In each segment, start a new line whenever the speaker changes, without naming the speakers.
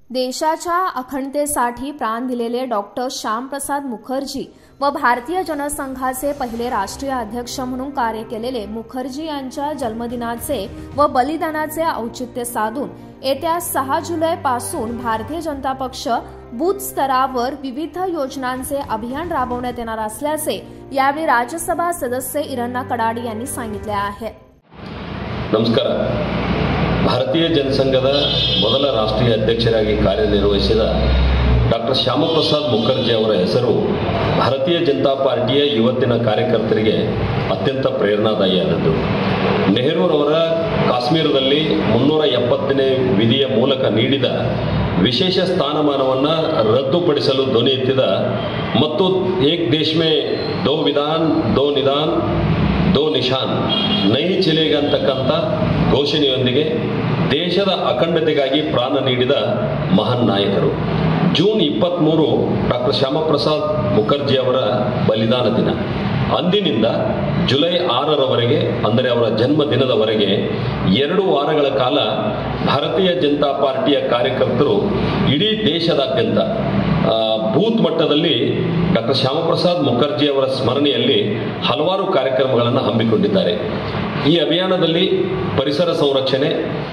देशाच्या अखंडतेसाठी प्राण दिलेले डॉक्टर श्यामप्रसाद मुखर्जी व भारतीय जनसंघाचे पहिले राष्ट्रीय अध्यक्ष म्हणून कार्य केलेले मुखर्जी यांच्या जन्मदिनाचे व बलिदानाचे औचित्य साधून येत्या सहा जुलै पासून भारतीय जनता पक्ष बूथ स्तरावर विविध योजनांचे अभियान राबवण्यात येणार असल्याचे यावेळी राज्यसभा सदस्य इरण्णा कडाडी यांनी सांगितले आहे
ನಮಸ್ಕಾರ ಭಾರತೀಯ ಜನಸಂಘದ ಮೊದಲ ರಾಷ್ಟ್ರೀಯ ಅಧ್ಯಕ್ಷರಾಗಿ ಕಾರ್ಯನಿರ್ವಹಿಸಿದ ಡಾಕ್ಟರ್ ಶ್ಯಾಮಪ್ರಸಾದ್ ಮುಖರ್ಜಿ ಅವರ ಹೆಸರು ಭಾರತೀಯ ಜನತಾ ಪಾರ್ಟಿಯ ಇವತ್ತಿನ ಕಾರ್ಯಕರ್ತರಿಗೆ ಅತ್ಯಂತ ಪ್ರೇರಣಾದಾಯಿಯಾದದ್ದು ನೆಹರೂರವರ ಕಾಶ್ಮೀರದಲ್ಲಿ ಮುನ್ನೂರ ಎಪ್ಪತ್ತನೇ ವಿಧಿಯ ಮೂಲಕ ನೀಡಿದ ವಿಶೇಷ ಸ್ಥಾನಮಾನವನ್ನು ರದ್ದುಪಡಿಸಲು ಧ್ವನಿ ಎತ್ತಿದ ಮತ್ತು ಏಕ್ ದೇಶ್ ಮೇ ದೋ ವಿಧಾನ್ ದೋ ನಿಧಾನ್ ದೋ ನಿಶಾನ್ ನೈ ಚಿಲೆಗೆ ಅಂತಕ್ಕಂಥ ಘೋಷಣೆಯೊಂದಿಗೆ ದೇಶದ ಅಖಂಡತೆಗಾಗಿ ಪ್ರಾಣ ನೀಡಿದ ಮಹಾನ್ ನಾಯಕರು ಜೂನ್ ಇಪ್ಪತ್ತ್ಮೂರು ಡಾಕ್ಟರ್ ಶ್ಯಾಮಪ್ರಸಾದ್ ಮುಖರ್ಜಿ ಅವರ ಬಲಿದಾನ ದಿನ ಅಂದಿನಿಂದ ಜುಲೈ ಆರರವರೆಗೆ ಅಂದರೆ ಅವರ ಜನ್ಮ ದಿನದವರೆಗೆ ಎರಡು ವಾರಗಳ ಕಾಲ ಭಾರತೀಯ ಜನತಾ ಪಾರ್ಟಿಯ ಕಾರ್ಯಕರ್ತರು ಇಡೀ ದೇಶದಾದ್ಯಂತ ಆ, ಬೂತ್ ಮಟ್ಟದಲ್ಲಿ ಡಾಕ್ಟರ್ ಶ್ಯಾಮಪ್ರಸಾದ್ ಮುಖರ್ಜಿ ಅವರ ಸ್ಮರಣೆಯಲ್ಲಿ ಹಲವಾರು ಕಾರ್ಯಕ್ರಮಗಳನ್ನು ಹಮ್ಮಿಕೊಂಡಿದ್ದಾರೆ ಈ ಅಭಿಯಾನದಲ್ಲಿ ಪರಿಸರ ಸಂರಕ್ಷಣೆ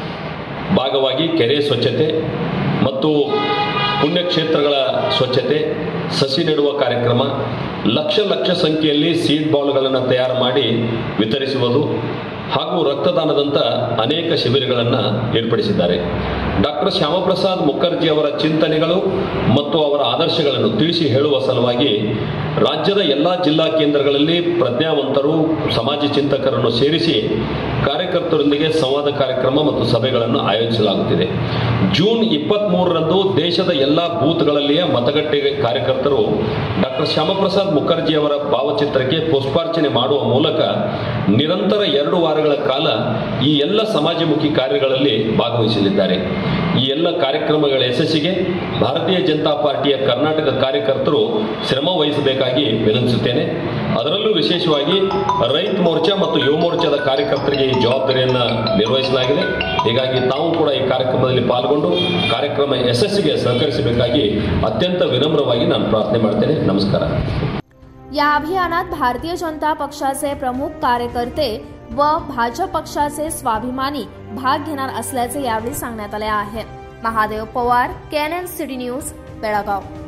ಭಾಗವಾಗಿ ಕೆರೆ ಸ್ವಚ್ಛತೆ ಮತ್ತು ಪುಣ್ಯಕ್ಷೇತ್ರಗಳ ಸ್ವಚ್ಛತೆ ಸಸಿ ನೆಡುವ ಕಾರ್ಯಕ್ರಮ ಲಕ್ಷ ಲಕ್ಷ ಸಂಖ್ಯೆಯಲ್ಲಿ ಸೀಡ್ ಬಾಲ್ಗಳನ್ನು ತಯಾರು ಮಾಡಿ ವಿತರಿಸುವುದು ಹಾಗೂ ರಕ್ತದಾನದಂಥ ಅನೇಕ ಶಿಬಿರಗಳನ್ನು ಏರ್ಪಡಿಸಿದ್ದಾರೆ ಡಾಕ್ಟರ್ ಶ್ಯಾಮಪ್ರಸಾದ್ ಮುಖರ್ಜಿ ಅವರ ಚಿಂತನೆಗಳು ಮತ್ತು ಅವರ ಆದರ್ಶಗಳನ್ನು ತಿಳಿಸಿ ಹೇಳುವ ಸಲುವಾಗಿ ರಾಜ್ಯದ ಎಲ್ಲ ಜಿಲ್ಲಾ ಕೇಂದ್ರಗಳಲ್ಲಿ ಪ್ರಜ್ಞಾವಂತರು ಸಮಾಜ ಚಿಂತಕರನ್ನು ಸೇರಿಸಿ ಕಾರ್ಯಕರ್ತರೊಂದಿಗೆ ಸಂವಾದ ಕಾರ್ಯಕ್ರಮ ಮತ್ತು ಸಭೆಗಳನ್ನು ಆಯೋಜಿಸಲಾಗುತ್ತಿದೆ ಜೂನ್ ಇಪ್ಪತ್ತ್ ಮೂರರಂದು ದೇಶದ ಎಲ್ಲ ಬೂತ್ಗಳಲ್ಲಿಯ ಮತಗಟ್ಟೆ ಕಾರ್ಯಕರ್ತರು ಡಾಕ್ಟರ್ ಶ್ಯಾಮಪ್ರಸಾದ್ ಮುಖರ್ಜಿ ಅವರ ಭಾವಚಿತ್ರಕ್ಕೆ ಪುಷ್ಪಾರ್ಚನೆ ಮಾಡುವ ಮೂಲಕ ನಿರಂತರ ಎರಡು ವಾರಗಳ ಕಾಲ ಈ ಎಲ್ಲ ಸಮಾಜಮುಖಿ ಕಾರ್ಯಗಳಲ್ಲಿ ಭಾಗವಹಿಸಲಿದ್ದಾರೆ ಈ ಎಲ್ಲ ಕಾರ್ಯಕ್ರಮಗಳ ಯಶಸ್ಸಿಗೆ ಭಾರತೀಯ ಜನತಾ ಪಾರ್ಟಿಯ ಕರ್ನಾಟಕ ಕಾರ್ಯಕರ್ತರು ಶ್ರಮ ವಹಿಸಬೇಕಾಗಿ ವಿನಂತಿಸುತ್ತೇನೆ ಅದರಲ್ಲೂ ವಿಶೇಷವಾಗಿ ರೈತ ಮೋರ್ಚಾ ಮತ್ತು ಯುವ ಮೋರ್ಚಾದ ಕಾರ್ಯಕರ್ತರಿಗೆ ಈ ಜವಾಬ್ದಾರಿಯನ್ನು ನಿರ್ವಹಿಸಲಾಗಿದೆ ಹೀಗಾಗಿ ತಾವು ಕೂಡ ಈ ಕಾರ್ಯಕ್ರಮದಲ್ಲಿ ಪಾಲ್ಗೊಂಡು ಕಾರ್ಯಕ್ರಮ ಯಶಸ್ಸಿಗೆ ಸಹಕರಿಸಬೇಕಾಗಿ ಅತ್ಯಂತ ವಿನಮ್ರವಾಗಿ ನಾನು ಪ್ರಾರ್ಥನೆ ಮಾಡ್ತೇನೆ ನಮಸ್ಕಾರ
या अभियानात भारतीय जनता पक्षाचे प्रमुख कार्यकर्ते व भाजप पक्षाचे स्वाभिमानी भाग घेणार असल्याचे यावेळी सांगण्यात आले आहे Mahadev Pawar Canon city news Belgaum